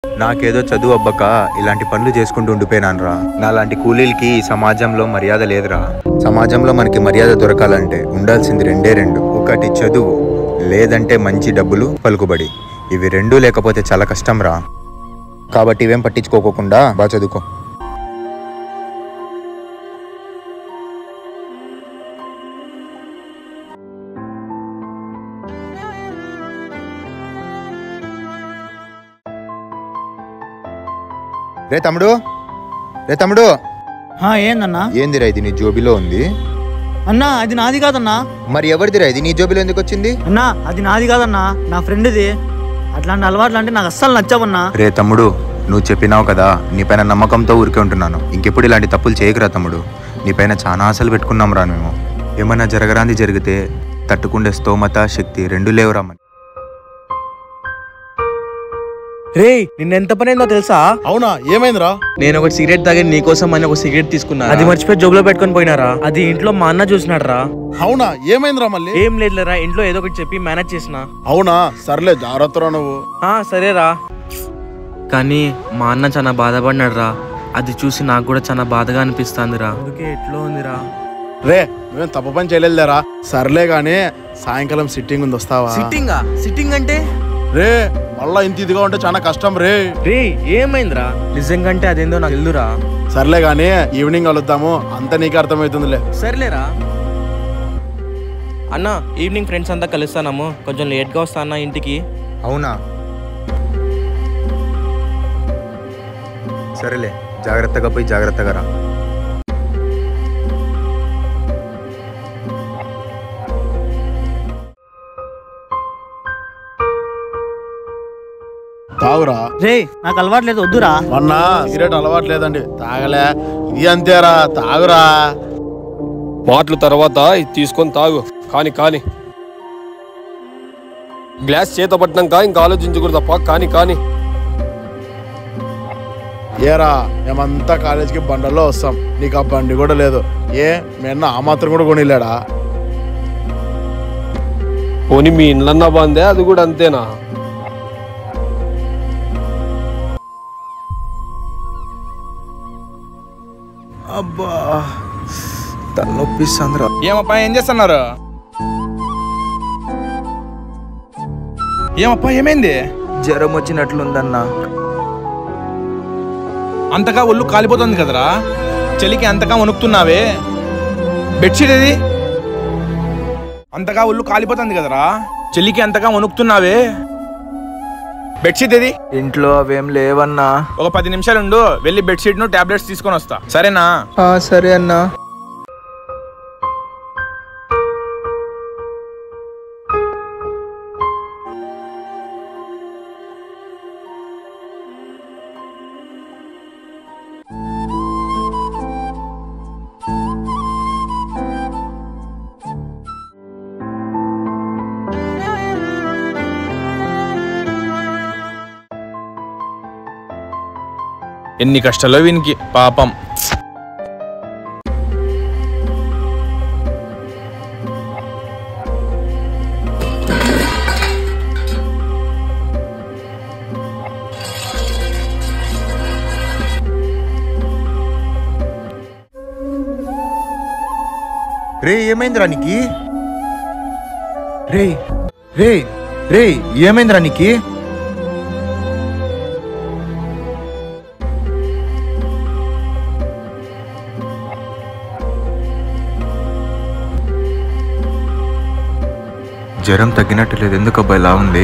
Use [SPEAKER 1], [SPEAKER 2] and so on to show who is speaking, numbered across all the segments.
[SPEAKER 1] నాకేదో చదువు అబ్బక ఇలాంటి పనులు చేసుకుంటూ ఉండిపోయినానురా నాలాంటి కూలీలకి ఈ సమాజంలో మర్యాద లేదురా సమాజంలో మనకి మర్యాద దొరకాలంటే ఉండాల్సింది రెండే రెండు ఒకటి చదువు లేదంటే మంచి డబ్బులు పలుకుబడి ఇవి రెండూ లేకపోతే చాలా కష్టం రా కాబట్టి ఇవేం పట్టించుకోకుండా బాగా చదువుకో రే తమ్ముడు రే తమ్ముడు
[SPEAKER 2] ఆ, ఏందన్నా
[SPEAKER 1] ఏందిరా ఇది నీ జోబిలో ఉంది
[SPEAKER 2] అన్నా అది నాది కాదన్నా
[SPEAKER 1] మరి ఎవరిదిరా ఇది నీ జోబిలో ఎందుకు వచ్చింది
[SPEAKER 2] అన్నా అది నాది కాదన్నా నా ఫ్రెండ్ది అట్లాంటి అలవాట్లు అంటే నాకు అస్సలు నచ్చవన్నా
[SPEAKER 1] రే తమ్ముడు నువ్వు చెప్పినావు కదా నీపైన నమ్మకంతో ఊరికే ఉంటున్నాను ఇంకెప్పుడు ఇలాంటి తప్పులు చేయకురా తమ్ముడు నీపైన చాలా ఆశలు పెట్టుకున్నాం రా మేము ఏమన్నా జరగరాంది జరిగితే తట్టుకుండే స్తోమత శక్తి రెండు లేవురా మన
[SPEAKER 3] రే నిన్న ఎంత పని అయిందో తెలుసా
[SPEAKER 4] అవునా ఏమైందిరా
[SPEAKER 3] నేను ఒక సిగరెట్ తాగి నీకోసం అని ఒక సిగరెట్ తీసుకున్నా అది మర్చిపోయి జోబులో పెట్టుకొని పోయినారా అది ఇంట్లో మా అన్న చూసినాడు రా
[SPEAKER 4] అవునా ఏమైందిరా మళ్ళీ
[SPEAKER 3] ఏం లేదులేరా ఇంట్లో ఏదో ఒకటి చెప్పి మేనేజ్ చేసిన
[SPEAKER 4] అవునా సర్లే జాగ్రత్తరా నువ్వు
[SPEAKER 3] ఆ సరేరా కానీ మా అన్న చాలా బాధపడినాడు రా అది చూసి నాకు కూడా చాలా బాధగా అనిపిస్తుందిరా అందుకే ఎట్లో ఉందిరా
[SPEAKER 4] రే నువ్వేం తప్పు పని చేయలేదులేరా సర్లే గానీ సాయంకాలం సిట్టింగ్ ఉంది వస్తావా
[SPEAKER 3] సిట్టింగా సిట్టింగ్ అంటే
[SPEAKER 4] రే మళ్ళా ఇంత ఇదిగా ఉంటే చాలా కష్టం రే
[SPEAKER 3] రే ఏమైందిరా నిజంగా అంటే అదేందో నాకు తెలుదురా
[SPEAKER 4] సర్లే గానీ ఈవినింగ్ కలుద్దాము అంత నీకు అర్థమవుతుందిలే
[SPEAKER 3] సర్లేరా అన్న ఈవినింగ్ ఫ్రెండ్స్ అంతా కలుస్తానము కొంచెం లేట్గా వస్తా అన్న ఇంటికి
[SPEAKER 1] అవునా సరేలే జాగ్రత్తగా పోయి జాగ్రత్తగా రా
[SPEAKER 4] తాగురా
[SPEAKER 2] రే నాకు అలవాటు లేదు వద్దురా
[SPEAKER 4] మొన్న సిగరెట్ అలవాటు లేదండి తాగలే ఇది అంతేరా తాగురా
[SPEAKER 5] మాటలు తర్వాత ఇది తీసుకొని తాగు కాని కాని గ్లాస్ చేత పట్టినాక ఇంకా ఆలోచించకూడదు తప్ప కాని కాని
[SPEAKER 4] ఏరా మేమంతా కాలేజీకి బండల్లో వస్తాం నీకు ఆ బండి కూడా లేదు ఏ మీ అన్న ఆ మాత్రం కూడా కొనిలేడా
[SPEAKER 5] పోనీ మీ ఇండ్లన్నా బాందే అది కూడా అంతేనా
[SPEAKER 1] అబ్బా తలనొప్పిస్తుందిరా
[SPEAKER 6] ఏమప్పా ఏం చేస్తున్నారు ఏమప్పా ఏమైంది
[SPEAKER 1] జ్వరం వచ్చినట్లుందన్నా
[SPEAKER 6] అంతగా ఒళ్ళు కాలిపోతుంది కదరా చలికి అంతగా వణుకుతున్నావే బెడ్షీట్ ఏది అంతగా ఒళ్ళు కాలిపోతుంది కదరా చలికి అంతగా వణుకుతున్నావే బెడ్షీట్ ఏది
[SPEAKER 1] ఇంట్లో అవేం లేవన్నా
[SPEAKER 6] ఒక పది నిమిషాలు ఉండు వెళ్ళి బెడ్షీట్ ను టాబ్లెట్స్ తీసుకొని వస్తా సరేనా
[SPEAKER 1] ఆ, సరే అన్నా
[SPEAKER 6] ఎన్ని కష్టాలో వీనికి పాపం
[SPEAKER 1] రే ఏమైందిరా నీకి రే రే రే ఏమైందిరా నీకి జ్వరం తగ్గినట్టు లేదు ఎందుకు అబ్బా ఇలా ఉంది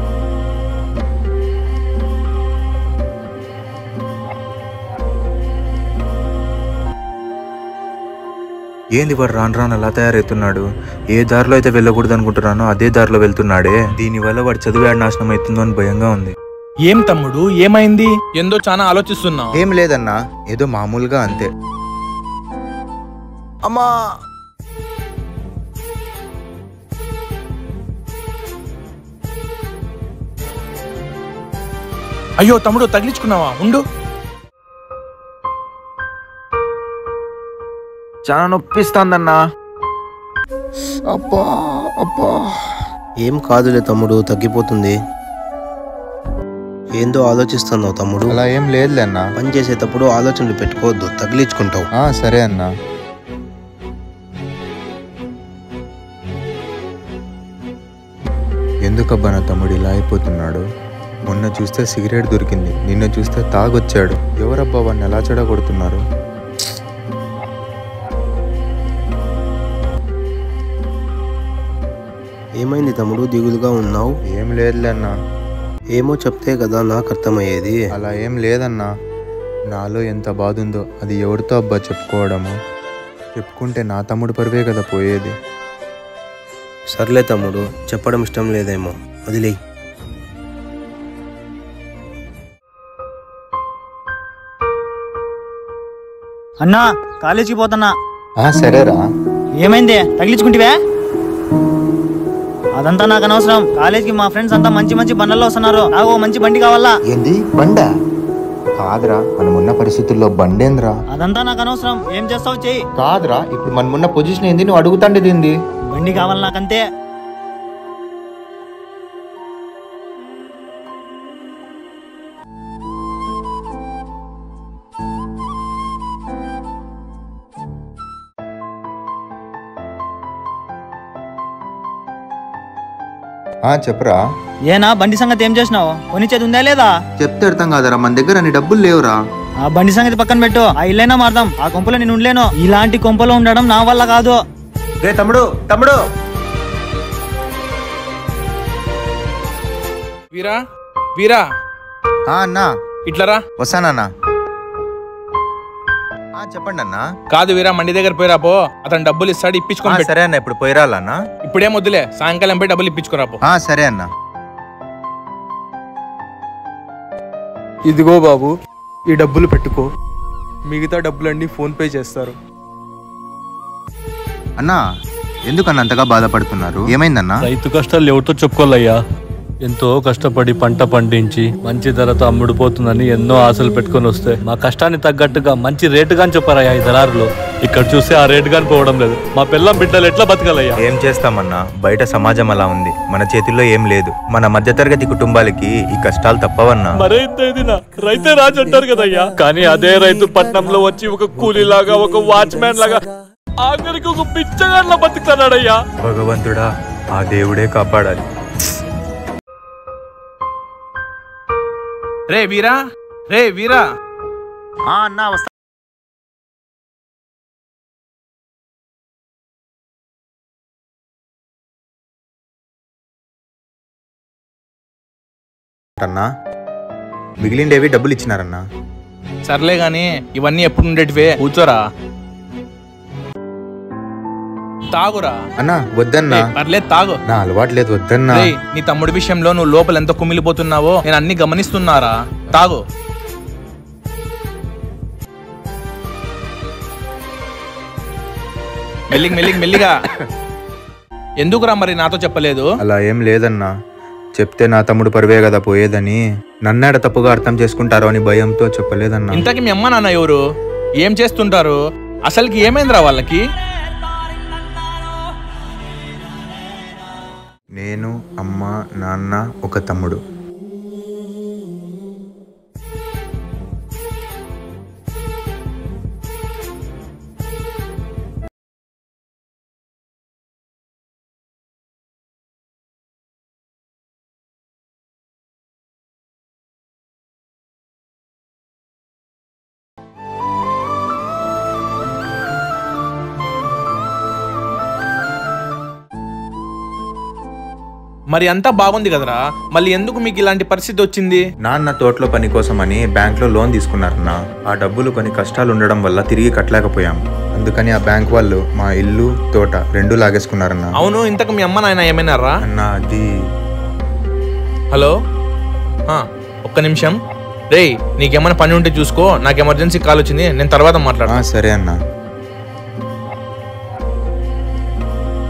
[SPEAKER 1] ఏంది వాడు రాను రాను అలా తయారవుతున్నాడు ఏ దారిలో అయితే వెళ్ళకూడదు అనుకుంటున్నానో అదే దారిలో వెళ్తున్నాడే దీనివల్ల వాడు చదువు ఏడ నాశనం అవుతుందో అని భయంగా ఉంది
[SPEAKER 6] ఏం తమ్ముడు ఏమైంది ఎందో చాలా ఆలోచిస్తున్నావు
[SPEAKER 1] ఏం లేదన్నా ఏదో మామూలుగా అంతే అమ్మా
[SPEAKER 6] అయ్యో తమ్ముడు తగిలించుకున్నావా ఉండు
[SPEAKER 1] చాలా నొప్పిస్తాందన్నా
[SPEAKER 4] అబ్బా అబ్బా
[SPEAKER 7] ఏం కాదులే తమ్ముడు తగ్గిపోతుంది ఏందో ఆలోచిస్తున్నావు తమ్ముడు
[SPEAKER 1] అలా ఏం లేదులే అన్నా
[SPEAKER 7] పని చేసేటప్పుడు ఆలోచనలు పెట్టుకోవద్దు తగిలించుకుంటావు
[SPEAKER 1] ఆ, సరే అన్నా ఎందుకబ్బా నా తమ్ముడు ఇలా అయిపోతున్నాడు మొన్న చూస్తే సిగరెట్ దొరికింది నిన్న చూస్తే తాగొచ్చాడు ఎవరబ్బా వాడిని ఎలా చెడగొడుతున్నారు
[SPEAKER 7] ఏమైంది తమ్ముడు దిగులుగా ఉన్నావు
[SPEAKER 1] ఏం లేదులే అన్నా
[SPEAKER 7] ఏమో చెప్తే కదా నాకు అర్థమయ్యేది
[SPEAKER 1] అలా ఏం లేదన్నా నాలో ఎంత బాధ ఉందో అది ఎవరితో అబ్బా చెప్పుకోవడము చెప్పుకుంటే నా తమ్ముడు పరువే కదా పోయేది
[SPEAKER 7] సర్లే తమ్ముడు చెప్పడం ఇష్టం లేదేమో వదిలేయ్
[SPEAKER 2] అన్నా కాలేజీకి పోతున్నా
[SPEAKER 1] ఆ సరేరా
[SPEAKER 2] ఏమైంది తగిలించుకుంటివే అదంతా నాకు అనవసరం కాలేజీకి మా ఫ్రెండ్స్ అంతా మంచి మంచి బండ్లలో వస్తున్నారు నాకు ఓ మంచి బండి కావాలా
[SPEAKER 1] ఏంది బండ కాదురా మనం ఉన్న పరిస్థితుల్లో బండేంద్రా
[SPEAKER 2] అదంతా నాకు అనవసరం ఏం చేస్తావు చెయ్యి
[SPEAKER 1] కాదురా ఇప్పుడు మనం ఉన్న పొజిషన్ ఏంది నువ్వు అడుగుతాండేది ఏంది
[SPEAKER 2] బండి కావాలి నాకంతే
[SPEAKER 1] ఆ చెప్పరా
[SPEAKER 2] ఏనా బండి సంగతి ఏం చేసినావు కొనిచ్చేది ఉందా లేదా
[SPEAKER 1] చెప్తే అర్థం కాదరా మన దగ్గర అన్ని డబ్బులు లేవురా
[SPEAKER 2] ఆ బండి సంగతి పక్కన పెట్టు ఆ ఇల్లైనా మారదాం ఆ కొంపలో నేను ఉండలేను ఇలాంటి కొంపలో ఉండడం నా వల్ల కాదు
[SPEAKER 1] రే తమ్ముడు తమ్ముడు
[SPEAKER 6] వీరా వీరా
[SPEAKER 1] ఆ అన్నా
[SPEAKER 6] ఇట్లరా
[SPEAKER 1] వస్తానన్నా ఆ చెప్పండి అన్నా
[SPEAKER 6] కాదు వీరా మండి దగ్గర పోయిరా పో అతను డబ్బులు ఇస్తాడు
[SPEAKER 1] ఆ,
[SPEAKER 6] ఇప్పించుకొని పెట్టు
[SPEAKER 1] సరే అన్న ఇప్పుడు పోయిరాలన్నా
[SPEAKER 6] ఇప్పుడేం వద్దులే సాయంకాలం పోయి డబ్బులు ఇప్పించుకోరా పో
[SPEAKER 1] ఆ సరే అన్నా
[SPEAKER 8] ఇదిగో బాబు ఈ డబ్బులు పెట్టుకో మిగతా డబ్బులన్నీ ఫోన్ పే చేస్తారు
[SPEAKER 1] అన్నా ఎందుకన్నా అంతగా బాధపడుతున్నారు ఏమైందన్నా
[SPEAKER 5] రైతు కష్టాలు ఎవరితో చెప్పుకోవాలయ్యా ఎంతో కష్టపడి పంట పండించి మంచి ధరతో అమ్ముడుపోతుందని ఎన్నో ఆశలు పెట్టుకొని వస్తే మా కష్టాన్ని తగ్గట్టుగా మంచి రేటు గాని చెప్పారయ్యా ఈ దళారులు ఇక్కడ చూస్తే ఆ రేటు గాని పోవడం లేదు మా పిల్లం బిడ్డలు ఎట్లా బతకాలయ్యా
[SPEAKER 1] ఏం చేస్తామన్నా బయట సమాజం అలా ఉంది మన చేతుల్లో ఏం లేదు మన మధ్యతరగతి కుటుంబాలకి ఈ కష్టాలు తప్పవన్నా
[SPEAKER 5] మరే ఇంత ఇదినా రైతే రాజు అంటారు కదయ్యా కానీ అదే రైతు పట్నంలో వచ్చి ఒక కూలీలాగా ఒక వాచ్మ్యాన్ లాగా ఆఖరికి ఒక పిచ్చగాడ్ల బతుకుతున్నాడయ్యా
[SPEAKER 1] భగవంతుడా ఆ దేవుడే కాపాడాలి
[SPEAKER 6] రే వీరా రే వీరా
[SPEAKER 2] ఆ అన్నా వస్తా
[SPEAKER 1] అన్నా మిగిలిండేవి డబ్బులు ఇచ్చినారన్నా
[SPEAKER 6] సర్లే గాని ఇవన్నీ ఎప్పుడు ఉండేటివే కూర్చోరా తాగురా
[SPEAKER 1] అన్నా వద్దన్నా
[SPEAKER 6] ఏయ్, పర్లేదు తాగు
[SPEAKER 1] నా అలవాటు లేదు వద్దన్నా
[SPEAKER 6] రేయ్, నీ తమ్ముడి విషయంలో నువ్వు లోపల ఎంత కుమిలిపోతున్నావో నేను అన్ని గమనిస్తున్నారా తాగు మెల్లిగి మెల్లిగి మెల్లిగా ఎందుకురా మరి నాతో చెప్పలేదు
[SPEAKER 1] అలా ఏం లేదన్నా చెప్తే నా తమ్ముడు పరువే కదా పోయేదని నన్నేడ తప్పుగా అర్థం చేసుకుంటారో అని భయంతో చెప్పలేదన్నా
[SPEAKER 6] ఇంతకీ మీ అమ్మ నాన్న ఎవరు ఏం చేస్తుంటారు అసలుకి ఏమైందిరా వాళ్ళకి
[SPEAKER 1] నేను అమ్మ నాన్న ఒక తమ్ముడు
[SPEAKER 6] మరి అంతా బాగుంది కదరా మళ్ళీ ఎందుకు మీకు ఇలాంటి పరిస్థితి వచ్చింది
[SPEAKER 1] నాన్న తోటలో పని కోసమని బ్యాంక్లో లోన్ తీసుకున్నారన్న ఆ డబ్బులు కొన్ని కష్టాలు ఉండడం వల్ల తిరిగి కట్టలేకపోయాం అందుకని ఆ బ్యాంక్ వాళ్ళు మా ఇల్లు తోట రెండు లాగేసుకున్నారన్న
[SPEAKER 6] అవును ఇంతకు మీ అమ్మ నాయన ఏమైనారా
[SPEAKER 1] అన్న అది
[SPEAKER 6] హలో ఆ, ఒక్క నిమిషం రేయ్ నీకేమైనా పని ఉంటే చూసుకో నాకు ఎమర్జెన్సీ కాల్ వచ్చింది నేను తర్వాత
[SPEAKER 1] ఆ,
[SPEAKER 6] మాట్లాడతాను
[SPEAKER 1] సరే అన్న